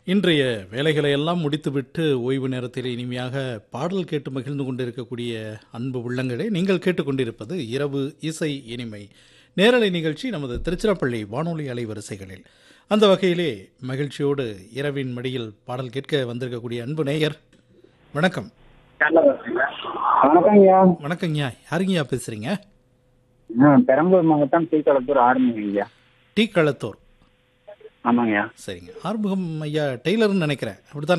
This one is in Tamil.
இன்றைய வேலைகளை எல்லாம் முடித்துவிட்டு ஓய்வு நேரத்தில் இனிமையாக பாடல் கேட்டு மகிழ்ந்து கொண்டிருக்கக்கூடிய அன்பு உள்ளங்களே நீங்கள் கேட்டுக்கொண்டிருப்பது இரவு இசை இனிமை நேரலை நிகழ்ச்சி நமது திருச்சிராப்பள்ளி வானொலி அலைவரிசைகளில் அந்த வகையிலே மகிழ்ச்சியோடு இரவின் மடியில் பாடல் கேட்க வந்திருக்கக்கூடிய அன்பு நேயர் வணக்கம் வணக்கங்கய்யா வணக்கங்கய்யா யாருங்கய்யா பேசுறீங்க ஆ, பெரம்பலூர் மாவட்டம் ஸ்ரீகளத்தூர் ஆரம்பிங்கய்யா டி களத்தூர் ஆமாங்கய்யா சரிங்க ஆறுமுகம் ஐயா டெய்லர்னு நினைக்கிறேன் அப்படித்தான்